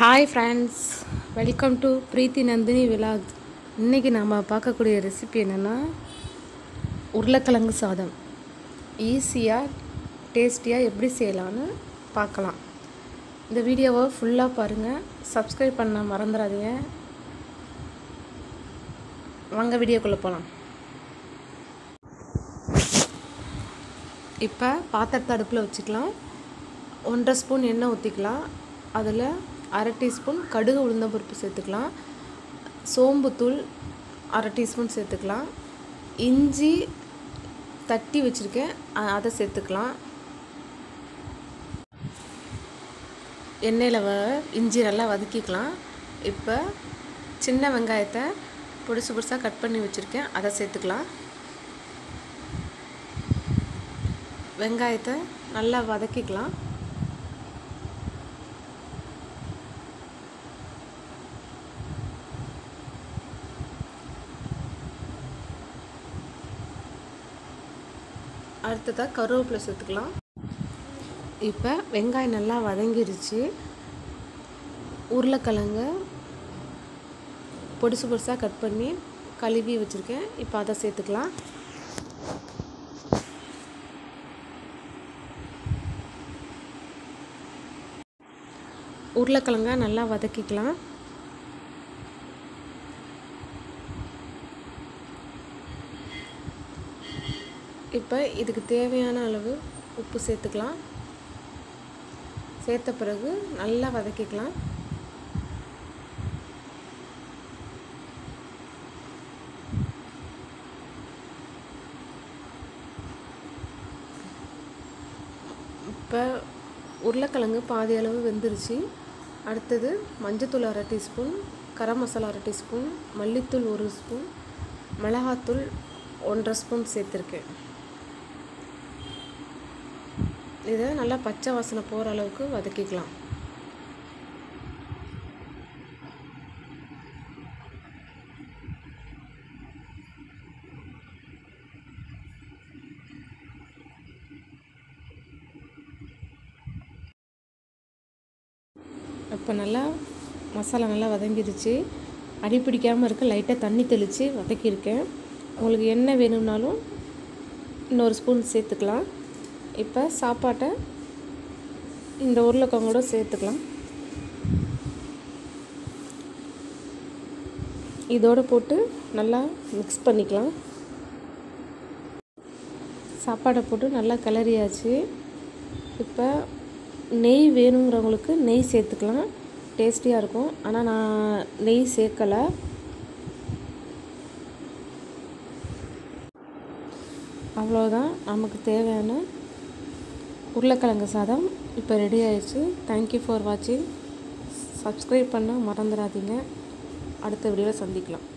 hi friends welcome to Preethi Nandini vlog இன்றைக்கி நாம் பார்க்கக்கூடிய ரெசிபி என்னென்னா உருளைக்கிழங்கு சாதம் ஈஸியாக டேஸ்டியாக எப்படி செய்யலான்னு பார்க்கலாம் இந்த வீடியோவை ஃபுல்லாக பாருங்கள் சப்ஸ்கிரைப் பண்ண மறந்துடாதீங்க வாங்க வீடியோக்குள்ளே போகலாம் இப்போ பாத்திரத்தை அடுப்பில் வச்சுக்கலாம் ஒன்றரை ஸ்பூன் எண்ணெய் ஊற்றிக்கலாம் அதில் அரை டீஸ்பூன் கடுகு உளுந்தம்பருப்பு சேர்த்துக்கலாம் சோம்புத்தூள் அரை டீஸ்பூன் சேர்த்துக்கலாம் இஞ்சி தட்டி வச்சுருக்கேன் அ- அதை சேர்த்துக்கலாம் எண்ணெயில் வ இஞ்சி நல்லா வதக்கிக்கலாம் இப்போ சின்ன வெங்காயத்தை பொடிசு பொடிசாக கட் பண்ணி வச்சுருக்கேன் அதை சேர்த்துக்கலாம் வெங்காயத்தை நல்லா வதக்கிக்கலாம் அடுத்ததாக கருவேப்பிலை சேர்த்துக்கலாம் இப்போ வெங்காயம் நல்லா வதங்கிருச்சு உருளைக்கிழங்க பொடிசு பொடிசாக கட் பண்ணி கழுவி வச்சுருக்கேன் இப்போ அதை சேர்த்துக்கலாம் உருளைக்கிழங்க நல்லா வதக்கிக்கலாம் இப்போ இதுக்கு தேவையான அளவு உப்பு சேர்த்துக்கலாம் சேர்த்த பிறகு நல்லா வதக்கிக்கலாம் இப்போ உருளைக்கிழங்கு பாதி அளவு வெந்துருச்சு அடுத்தது மஞ்சத்தூள் அரை டீஸ்பூன் கரம் மசாலா அரை டீஸ்பூன் மல்லித்தூள் ஒரு ஸ்பூன் மிளகாத்தூள் ஒன்றரை ஸ்பூன் சேர்த்துருக்கேன் இதை நல்லா பச்சை வாசனை போகிற அளவுக்கு வதக்கிக்கலாம் இப்போ நல்லா மசாலா நல்லா வதங்கிடுச்சு அடி பிடிக்காமல் இருக்க லைட்டாக தண்ணி தெளித்து வதக்கியிருக்கேன் உங்களுக்கு என்ன வேணும்னாலும் இன்னொரு ஸ்பூன் சேர்த்துக்கலாம் இப்போ சாப்பாட்டை இந்த உருளைக்கிழங்கோட சேர்த்துக்கலாம் இதோட போட்டு நல்லா மிக்ஸ் பண்ணிக்கலாம் சாப்பாடை போட்டு நல்லா கிளறியாச்சு இப்போ நெய் வேணுங்கிறவங்களுக்கு நெய் சேர்த்துக்கலாம் டேஸ்டியாக இருக்கும் ஆனால் நான் நெய் சேர்க்கலை அவ்வளோதான் நமக்கு தேவையான உருளைக்கிழங்கு சாதம் இப்போ ரெடி ஆயிடுச்சு தேங்க்யூ ஃபார் வாட்சிங் சப்ஸ்கிரைப் பண்ண மறந்துடாதீங்க அடுத்த வீடியோவில் சந்திக்கலாம்